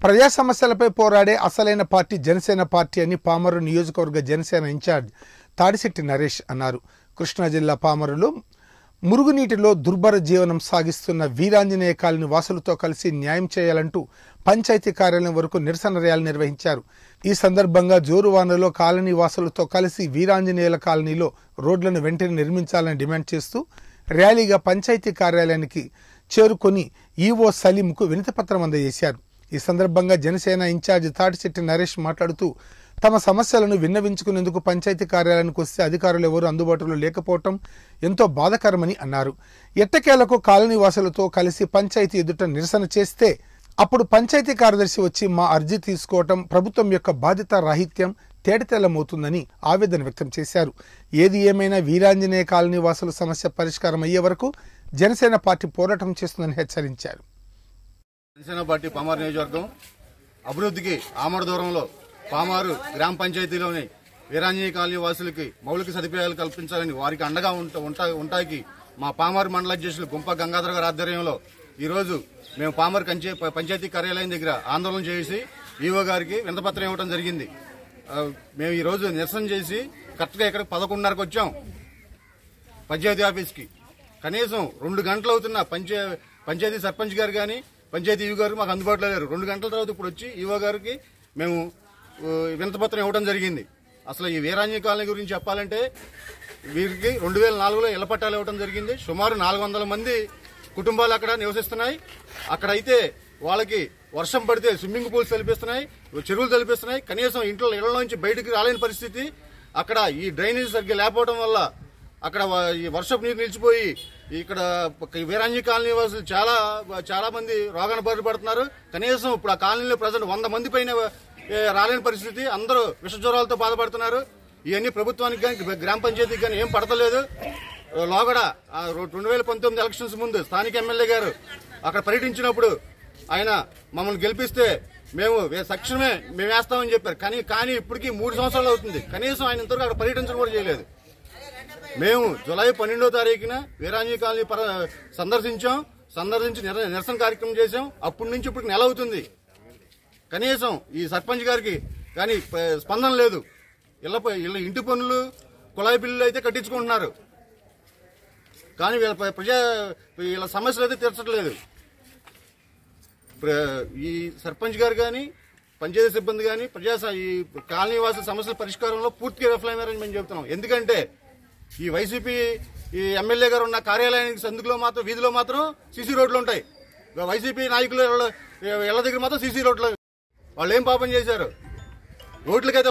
ప్రజా సమస్యలపై పోరాడే అసలైన పార్టీ జనసేన పార్టీ అని పామరు నియోజకవర్గ జనసేన ఇన్ఛార్జ్ తాడిశెట్టి నరేష్ అన్నారు కృష్ణా జిల్లా పామరులో మురుగునీటిలో దుర్భర జీవనం సాగిస్తున్న వీరాంజనేయ కాలనీ వాసులతో కలిసి న్యాయం చేయాలంటూ పంచాయతీ కార్యాలయం వరకు నిరసన ర్యాలీ నిర్వహించారు ఈ సందర్భంగా జోరువానలో కాలనీ వాసులతో కలిసి వీరాంజనేయుల కాలనీలో రోడ్లను వెంటనే నిర్మించాలని డిమాండ్ చేస్తూ ర్యాలీగా పంచాయతీ కార్యాలయానికి చేరుకొని ఈవో సలీంకు వినతిపత్రం అందజేశారు ఈ సందర్భంగా జనసేన ఇన్ఛార్జ్ తాటిశెట్టి నరేష్ మాట్లాడుతూ తమ సమస్యలను విన్నవించుకునేందుకు పంచాయతీ కార్యాలయానికి వస్తే అధికారులు ఎవరు అందుబాటులో లేకపోవటం ఎంతో బాధకరమని అన్నారు ఎట్టకేలకు కాలనీ వాసులతో కలిసి పంచాయతీ ఎదుట నిరసన చేస్తే అప్పుడు పంచాయతీ కార్యదర్శి వచ్చి మా అర్జీ తీసుకోవటం ప్రభుత్వం యొక్క బాధ్యత రాహిత్యం తేటతెల్లమవుతుందని ఆవేదన వ్యక్తం చేశారు ఏది ఏమైనా వీరాంజనేయ కాలనీ వాసుల సమస్య పరిష్కారం అయ్యే వరకు జనసేన పార్టీ పోరాటం చేస్తుందని హెచ్చరించారు జనసేన పార్టీ పామారు నియోజకవర్గం అభివృద్ధికి ఆమడ దూరంలో పామారు గ్రామ పంచాయతీలోని వీరాంజనేయ కాలనీ వాసులకి మౌలిక సదుపాయాలు కల్పించాలని వారికి అండగా ఉంట- ఉంటా- ఉంటాకి మా పామారు మండల అధ్యక్షులు గుంప గంగాధర గారి ఆధ్వర్యంలో ఈ రోజు మేము పామారు కంచే పంచాయతీ కార్యాలయం దగ్గర ఆందోళన చేసి ఈవో గారికి వింతపత్రం ఇవ్వడం జరిగింది ఆ, మేము ఈ రోజు నిరసన చేసి కరెక్ట్గా ఇక్కడ పదకొండున్నరకు వచ్చాం పంచాయతీ ఆఫీస్కి కనీసం రెండు గంటలు అవుతున్న పంచా పంచాయతీ సర్పంచ్ గారు కానీ పంచాయతీ ఈవో గారు మాకు అందుబాటులో లేరు రెండు గంటల తర్వాత ఇప్పుడు వచ్చి ఈవో గారికి మేము ఆ, వినతిపత్రం ఇవ్వడం జరిగింది అసలు ఈ వీరాంజీ కాలనీ గురించి చెప్పాలంటే వీరికి రెండు వేల నాలుగులో ఇళ్ల పట్టాలు ఇవ్వడం జరిగింది సుమారు నాలుగు వందల మంది కుటుంబాలు అక్కడ నివసిస్తున్నాయి అక్కడైతే వాళ్ళకి వర్షం పడితే స్విమ్మింగ్ పూల్స్ తలిపిస్తున్నాయి చెరువులు తలిపిస్తున్నాయి కనీసం ఇంట్లో ఇళ్ల నుంచి బయటకు రాలేని పరిస్థితి అక్కడ ఈ డ్రైనేజ్ సరిగ్గా లేకపోవడం వల్ల అక్కడ వ- ఈ వర్షపు నీరు నిలిచిపోయి ఇక్కడ పక్క- ఈ వీరాంజీ కాలనీ వాసులు చాలా చాలా మంది రోగాన బారి పడుతున్నారు కనీసం ఇప్పుడు ఆ కాలనీలో ప్రజెంట్ వంద మంది పైన ఏ, రాలేని పరిస్థితి అందరూ విష జ్వరాలతో బాధపడుతున్నారు ఇవన్నీ ప్రభుత్వానికి కానీ గ్రామ పంచాయతీకి కానీ ఏం పడతలేదు లోగడ ఆ రో- రెండు వేల పంతొమ్మిది ఎలక్షన్స్ ముందు స్థానిక ఎమ్మెల్యే గారు అక్కడ పర్యటించినప్పుడు ఆయన మమ్మల్ని గెలిపిస్తే మేము వే- తక్షణమే మేము వేస్తామని చెప్పారు కానీ కానీ ఇప్పటికీ మూడు సంవత్సరాలు అవుతుంది కనీసం ఆయన ఇంతవరకు అక్కడ పర్యటించడం కూడా చేయలేదు మేము జులై పన్నెండో తారీఖున వీరాంజీ కాలనీ పర- సందర్శించాం సందర్శించి నిర- నిరసన కార్యక్రమం చేశాం అప్పటి నుంచి ఇప్పుడు నెల అవుతుంది కనీసం ఈ సర్పంచ్ గారికి కానీ ప- స్పందన లేదు ఇళ్ళ ప- ఇళ్ళ ఇంటి పనులు కుళాయి బిల్లులు అయితే కట్టించుకుంటున్నారు కానీ వీళ్ళ ప- ప్రజా వీళ్ళ సమస్యలు అయితే తీర్చట్లేదు ప్ర- ఈ సర్పంచ్ గారు కానీ పంచాయతీ సిబ్బంది కానీ ప్రజా స- ఈ కాలనీ వాసుల సమస్యల పరిష్కారంలో పూర్తిగా విఫలమైనారని మేము చెబుతున్నాం ఎందుకంటే ఈ వైసీపీ ఈ ఎమ్మెల్యే గారు ఉన్న కార్యాలయానికి సందులో మాత్రం వీధిలో మాత్రం సీసీ రోడ్లు ఉంటాయి వైసీపీ నాయకులు ఇళ్ళ ఇళ్ళ దగ్గర మాత్రం సీసీ రోడ్లు వాళ్ళు ఏం పాపం చేశారు రోడ్లకైతే